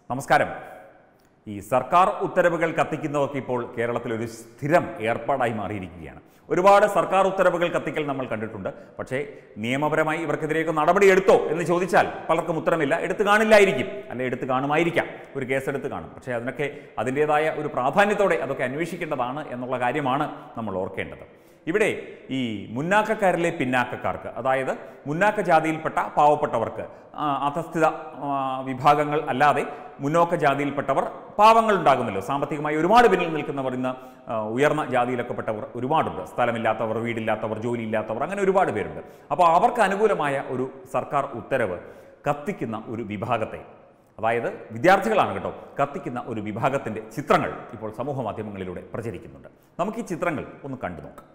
നമസ്കാരം ഈ സർക്കാർ ഉത്തരവുകൾ കത്തിക്കുന്നതൊക്കെ ഇപ്പോൾ കേരളത്തിൽ ഒരു സ്ഥിരം ഏർപ്പാടായി മാറിയിരിക്കുകയാണ് ഒരുപാട് സർക്കാർ ഉത്തരവുകൾ കത്തിക്കൽ നമ്മൾ കണ്ടിട്ടുണ്ട് പക്ഷേ നിയമപരമായി ഇവർക്കെതിരെയൊക്കെ നടപടി എടുത്തോ എന്ന് ചോദിച്ചാൽ പലർക്കും ഉത്തരമില്ല എടുത്തു കാണില്ലായിരിക്കും അല്ലെ എടുത്തു കാണുമായിരിക്കാം ഒരു കേസെടുത്ത് കാണും പക്ഷേ അതിനൊക്കെ അതിൻ്റേതായ ഒരു പ്രാധാന്യത്തോടെ അതൊക്കെ അന്വേഷിക്കേണ്ടതാണ് എന്നുള്ള കാര്യമാണ് നമ്മൾ ഓർക്കേണ്ടത് ഇവിടെ ഈ മുന്നാക്കക്കാരിലെ പിന്നാക്കക്കാർക്ക് അതായത് മുന്നാക്ക ജാതിയിൽപ്പെട്ട പാവപ്പെട്ടവർക്ക് ആ, അധസ്ഥിത ആ, വിഭാഗങ്ങൾ അല്ലാതെ മുന്നോക്ക ജാതിയിൽപ്പെട്ടവർ പാവങ്ങൾ ഉണ്ടാകുമല്ലോ സാമ്പത്തികമായി ഒരുപാട് പിന്നിൽ നിൽക്കുന്നവർ ഇന്ന് ആ, ഉയർന്ന ജാതിയിലൊക്കെ പെട്ടവർ ഒരുപാടുണ്ട് സ്ഥലമില്ലാത്തവർ വീടില്ലാത്തവർ ജോലിയില്ലാത്തവർ അങ്ങനെ ഒരുപാട് പേരുണ്ട് അപ്പോൾ അവർക്ക് അനുകൂലമായ ഒരു സർക്കാർ ഉത്തരവ് കത്തിക്കുന്ന ഒരു വിഭാഗത്തെ അതായത് വിദ്യാർത്ഥികളാണ് കേട്ടോ കത്തിക്കുന്ന ഒരു വിഭാഗത്തിൻ്റെ ചിത്രങ്ങൾ ഇപ്പോൾ സമൂഹ മാധ്യമങ്ങളിലൂടെ പ്രചരിക്കുന്നുണ്ട് നമുക്ക് ഈ ചിത്രങ്ങൾ ഒന്ന് കണ്ടു നോക്കാം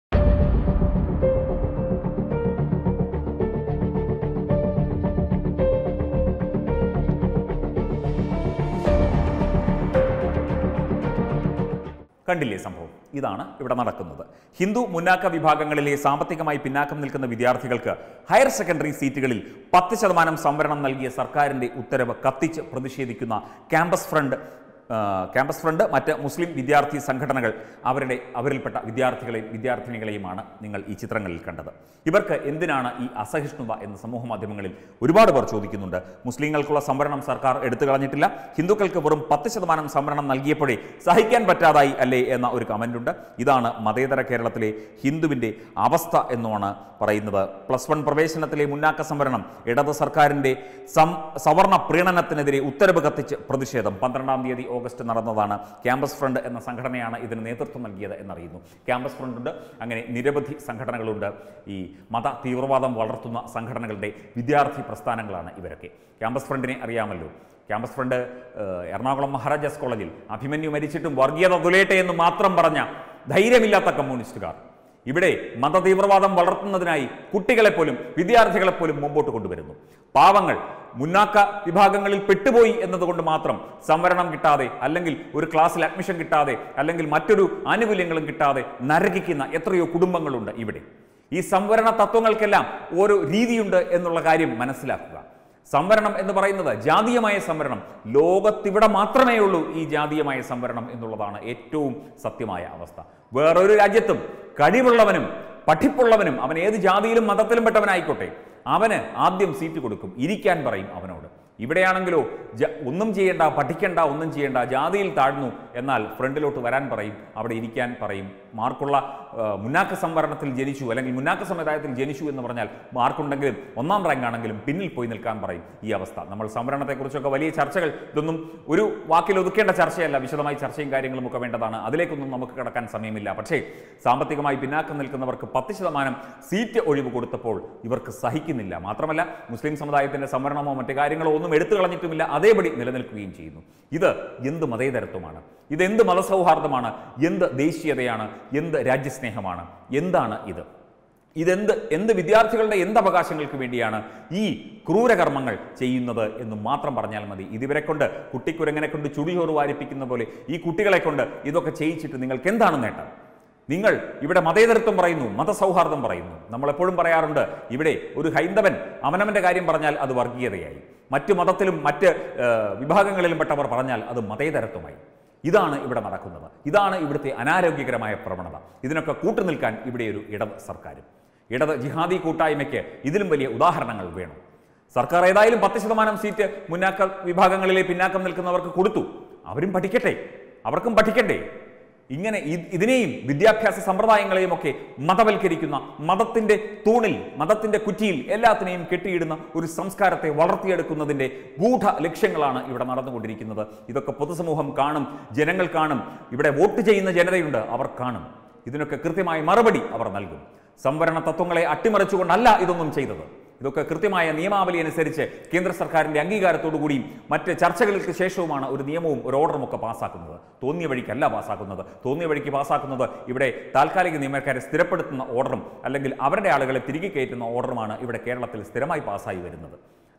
കണ്ടില്ലേ സംഭവം ഇതാണ് ഇവിടെ നടക്കുന്നത് ഹിന്ദു മുന്നാക്ക വിഭാഗങ്ങളിലെ സാമ്പത്തികമായി പിന്നാക്കം നിൽക്കുന്ന വിദ്യാർത്ഥികൾക്ക് ഹയർ സെക്കൻഡറി സീറ്റുകളിൽ പത്ത് ശതമാനം സംവരണം നൽകിയ സർക്കാരിന്റെ ഉത്തരവ് കത്തിച്ച് പ്രതിഷേധിക്കുന്ന ക്യാമ്പസ് ഫ്രണ്ട് ആ, ക്യാമ്പസ് ഫ്രണ്ട് മറ്റ് മുസ്ലിം വിദ്യാർത്ഥി സംഘടനകൾ അവരുടെ അവരിൽപ്പെട്ട വിദ്യാർത്ഥികളെയും വിദ്യാർത്ഥിനികളെയുമാണ് നിങ്ങൾ ഈ ചിത്രങ്ങളിൽ കണ്ടത് ഇവർക്ക് എന്തിനാണ് ഈ അസഹിഷ്ണുത എന്ന് സമൂഹ മാധ്യമങ്ങളിൽ ഒരുപാട് പേർ ചോദിക്കുന്നുണ്ട് മുസ്ലിങ്ങൾക്കുള്ള സംവരണം സർക്കാർ എടുത്തു കളഞ്ഞിട്ടില്ല ഹിന്ദുക്കൾക്ക് വെറും പത്ത് ശതമാനം സംവരണം നൽകിയപ്പോഴേ സഹിക്കാൻ പറ്റാതായി അല്ലേ എന്ന ഒരു കമൻ്റുണ്ട് ഇതാണ് മതേതര കേരളത്തിലെ ഹിന്ദുവിൻ്റെ അവസ്ഥ എന്നുമാണ് പറയുന്നത് പ്ലസ് വൺ പ്രവേശനത്തിലെ മുന്നാക്ക സംവരണം ഇടത് സർക്കാരിൻ്റെ സം സവർണ പ്രീണനത്തിനെതിരെ ഉത്തരവ് കത്തിച്ച് പ്രതിഷേധം പന്ത്രണ്ടാം തീയതി ഓഗസ്റ്റ് നടന്നതാണ് ക്യാമ്പസ് ഫ്രണ്ട് എന്ന സംഘടനയാണ് ഇതിന് നേതൃത്വം നൽകിയത് എന്നറിയുന്നു ക്യാമ്പസ് ഫ്രണ്ട് ഉണ്ട് അങ്ങനെ നിരവധി സംഘടനകളുണ്ട് ഈ മത തീവ്രവാദം വളർത്തുന്ന സംഘടനകളുടെ വിദ്യാർത്ഥി പ്രസ്ഥാനങ്ങളാണ് ഇവരൊക്കെ ക്യാമ്പസ് ഫ്രണ്ടിനെ അറിയാമല്ലോ ക്യാമ്പസ് ഫ്രണ്ട് ഏഹ്, എറണാകുളം മഹാരാജാസ് കോളേജിൽ അഭിമന്യു മരിച്ചിട്ടും വർഗീയത തുലയട്ടെ എന്ന് മാത്രം പറഞ്ഞ ധൈര്യമില്ലാത്ത കമ്മ്യൂണിസ്റ്റുകാർ ഇവിടെ മതതീവ്രവാദം വളർത്തുന്നതിനായി കുട്ടികളെപ്പോലും വിദ്യാർത്ഥികളെപ്പോലും മുമ്പോട്ട് കൊണ്ടുവരുന്നു പാവങ്ങൾ മുന്നാക്ക വിഭാഗങ്ങളിൽ പെട്ടുപോയി എന്നതുകൊണ്ട് മാത്രം സംവരണം കിട്ടാതെ അല്ലെങ്കിൽ ഒരു ക്ലാസ്സിൽ അഡ്മിഷൻ കിട്ടാതെ അല്ലെങ്കിൽ മറ്റൊരു ആനുകൂല്യങ്ങളും കിട്ടാതെ നരകിക്കുന്ന എത്രയോ കുടുംബങ്ങളുണ്ട് ഇവിടെ ഈ സംവരണ തത്വങ്ങൾക്കെല്ലാം ഓരോ രീതിയുണ്ട് എന്നുള്ള കാര്യം മനസ്സിലാക്കുക സംവരണം എന്ന് പറയുന്നത് ജാതീയമായ സംവരണം ലോകത്തിവിടെ മാത്രമേ ഉള്ളൂ ഈ ജാതീയമായ സംവരണം എന്നുള്ളതാണ് ഏറ്റവും സത്യമായ അവസ്ഥ വേറൊരു രാജ്യത്തും കഴിവുള്ളവനും പഠിപ്പുള്ളവനും അവൻ ഏത് ജാതിയിലും മതത്തിലും പെട്ടവനായിക്കോട്ടെ അവന് ആദ്യം സീറ്റ് കൊടുക്കും ഇരിക്കാൻ പറയും അവനോട് ഇവിടെയാണെങ്കിലോ ജ ഒന്നും ചെയ്യേണ്ട പഠിക്കേണ്ട ഒന്നും ചെയ്യേണ്ട ജാതിയിൽ താഴ്ന്നു എന്നാൽ ഫ്രണ്ടിലോട്ട് വരാൻ പറയും അവിടെ ഇരിക്കാൻ പറയും മാർക്കുള്ള ആ, മുന്നാക്ക സംവരണത്തിൽ ജനിച്ചു അല്ലെങ്കിൽ മുന്നാക്ക സമുദായത്തിൽ ജനിച്ചു എന്ന് പറഞ്ഞാൽ മാർക്കുണ്ടെങ്കിലും ഒന്നാം റാങ്ക് ആണെങ്കിലും പിന്നിൽ പോയി നിൽക്കാൻ പറയും ഈ അവസ്ഥ നമ്മൾ സംവരണത്തെക്കുറിച്ചൊക്കെ വലിയ ചർച്ചകൾ ഇതൊന്നും ഒരു വാക്കിൽ ഒതുക്കേണ്ട ചർച്ചയല്ല വിശദമായി ചർച്ചയും കാര്യങ്ങളും ഒക്കെ വേണ്ടതാണ് അതിലേക്കൊന്നും നമുക്ക് കിടക്കാൻ സമയമില്ല പക്ഷേ സാമ്പത്തികമായി പിന്നാക്കം നിൽക്കുന്നവർക്ക് പത്ത് ശതമാനം സീറ്റ് ഒഴിവ് കൊടുത്തപ്പോൾ ഇവർക്ക് സഹിക്കുന്നില്ല മാത്രമല്ല മുസ്ലിം സമുദായത്തിന്റെ സംവരണമോ മറ്റു കാര്യങ്ങളോ ഒന്നും എടുത്തു കളഞ്ഞിട്ടുമില്ല അതേപടി നിലനിൽക്കുകയും ചെയ്യുന്നു ഇത് എന്ത് മതേതരത്വമാണ് ഇതെന്ത് മതസൗഹാർദ്ദമാണ് എന്ത് ദേശീയതയാണ് എന്ത് രാജ്യസ്നേഹമാണ് എന്താണ് ഇത് ഇതെന്ത് എന്ത് വിദ്യാർത്ഥികളുടെ എന്ത് അവകാശങ്ങൾക്ക് വേണ്ടിയാണ് ഈ ക്രൂരകർമ്മങ്ങൾ ചെയ്യുന്നത് എന്ന് മാത്രം പറഞ്ഞാൽ മതി ഇതിവരെ കൊണ്ട് കുട്ടിക്കുരങ്ങനെ കൊണ്ട് ചുടിചോറ് വാരിപ്പിക്കുന്ന പോലെ ഈ കുട്ടികളെ കൊണ്ട് ഇതൊക്കെ ചെയ്യിച്ചിട്ട് നിങ്ങൾക്ക് എന്താണ് നേട്ടം നിങ്ങൾ ഇവിടെ മതേതരത്വം പറയുന്നു മതസൗഹാർദ്ദം പറയുന്നു നമ്മൾ എപ്പോഴും പറയാറുണ്ട് ഇവിടെ ഒരു ഹൈന്ദവൻ അവനവന്റെ കാര്യം പറഞ്ഞാൽ അത് വർഗീയതയായി മറ്റു മതത്തിലും മറ്റ് ഏഹ്, വിഭാഗങ്ങളിലും പെട്ടവർ പറഞ്ഞാൽ അത് മതേതരത്വമായി ഇതാണ് ഇവിടെ നടക്കുന്നത് ഇതാണ് ഇവിടുത്തെ അനാരോഗ്യകരമായ പ്രവണത ഇതിനൊക്കെ കൂട്ടുനിൽക്കാൻ ഇവിടെ ഒരു ഇടത് സർക്കാരും ഇടത് ജിഹാദി കൂട്ടായ്മയ്ക്ക് ഇതിലും വലിയ ഉദാഹരണങ്ങൾ വേണം സർക്കാർ ഏതായാലും പത്ത് ശതമാനം സീറ്റ് മുന്നാക്ക വിഭാഗങ്ങളിലെ പിന്നാക്കം നിൽക്കുന്നവർക്ക് കൊടുത്തു അവരും പഠിക്കട്ടെ അവർക്കും പഠിക്കണ്ടേ ഇങ്ങനെ ഇ- ഇതിനെയും വിദ്യാഭ്യാസ സമ്പ്രദായങ്ങളെയും ഒക്കെ മതവൽക്കരിക്കുന്ന മതത്തിന്റെ തൂണിൽ മതത്തിന്റെ കുറ്റിയിൽ എല്ലാത്തിനെയും കെട്ടിയിടുന്ന ഒരു സംസ്കാരത്തെ വളർത്തിയെടുക്കുന്നതിന്റെ ഗൂഢ ലക്ഷ്യങ്ങളാണ് ഇവിടെ നടന്നുകൊണ്ടിരിക്കുന്നത് ഇതൊക്കെ പൊതുസമൂഹം കാണും ജനങ്ങൾ കാണും ഇവിടെ വോട്ട് ചെയ്യുന്ന ജനതയുണ്ട് അവർ കാണും ഇതിനൊക്കെ കൃത്യമായ മറുപടി അവർ നൽകും സംവരണ തത്വങ്ങളെ അട്ടിമറിച്ചുകൊണ്ടല്ല ഇതൊന്നും ചെയ്തത് ഇതൊക്കെ കൃത്യമായ നിയമാവലി അനുസരിച്ച് കേന്ദ്ര സർക്കാരിന്റെ അംഗീകാരത്തോടു കൂടിയും മറ്റ് ചർച്ചകൾക്ക് ശേഷവുമാണ് ഒരു നിയമവും ഒരു ഓർഡറും ഒക്കെ പാസ്സാക്കുന്നത് തോന്നിയ വഴിക്കല്ല പാസ്സാക്കുന്നത് തോന്നിയ വഴിക്ക് പാസ്സാക്കുന്നത് ഇവിടെ താൽക്കാലിക നിയമക്കാരെ സ്ഥിരപ്പെടുത്തുന്ന ഓർഡറും അല്ലെങ്കിൽ അവരുടെ ആളുകളെ തിരികെ കയറ്റുന്ന ഓർഡറുമാണ് ഇവിടെ കേരളത്തിൽ സ്ഥിരമായി പാസ്സായി വരുന്നത്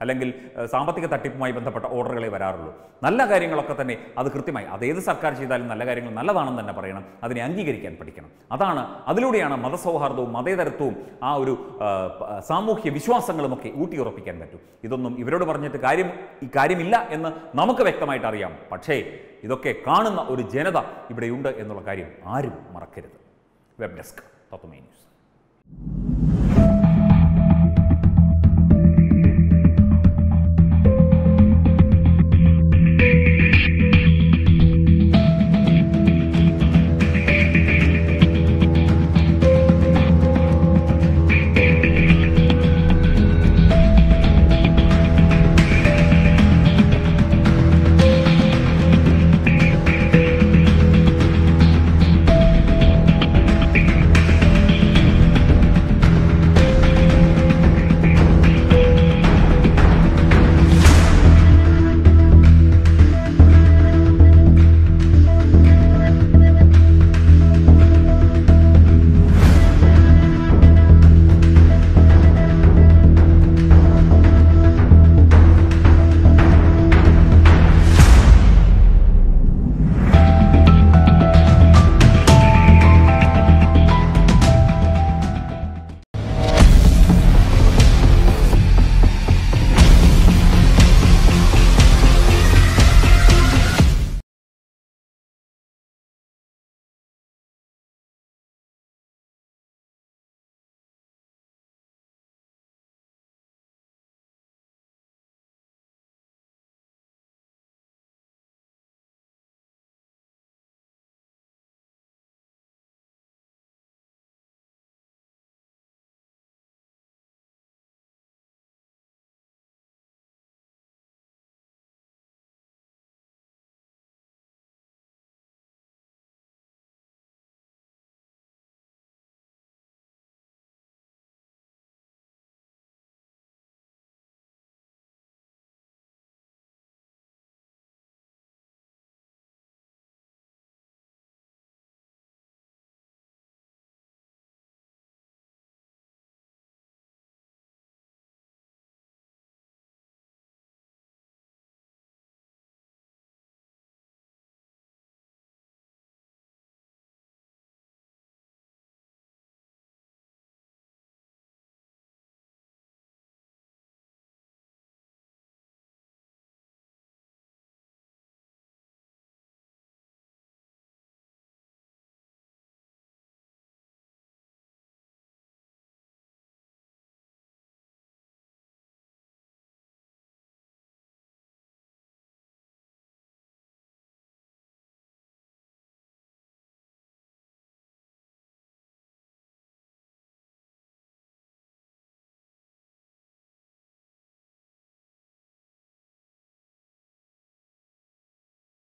അല്ലെങ്കിൽ ഏഹ്, സാമ്പത്തിക തട്ടിപ്പുമായി ബന്ധപ്പെട്ട ഓർഡറുകളെ വരാറുള്ളൂ നല്ല കാര്യങ്ങളൊക്കെ തന്നെ അത് കൃത്യമായി അതേത് സർക്കാർ ചെയ്താലും നല്ല കാര്യങ്ങൾ നല്ലതാണെന്ന് തന്നെ പറയണം അതിനെ അംഗീകരിക്കാൻ പഠിക്കണം അതാണ് അതിലൂടെയാണ് മതസൗഹാർദ്ദവും മതേതരത്വവും ആ ഒരു ആ, പ- സാമൂഹ്യ വിശ്വാസങ്ങളുമൊക്കെ ഊട്ടിയുറപ്പിക്കാൻ പറ്റും ഇതൊന്നും ഇവരോട് പറഞ്ഞിട്ട് കാര്യം ഈ കാര്യമില്ല എന്ന് നമുക്ക് വ്യക്തമായിട്ട് അറിയാം പക്ഷേ ഇതൊക്കെ കാണുന്ന ഒരു ജനത ഇവിടെയുണ്ട് എന്നുള്ള കാര്യം ആരും മറക്കരുത് വെബ് ഡെസ്ക് തത്വമേ ന്യൂസ്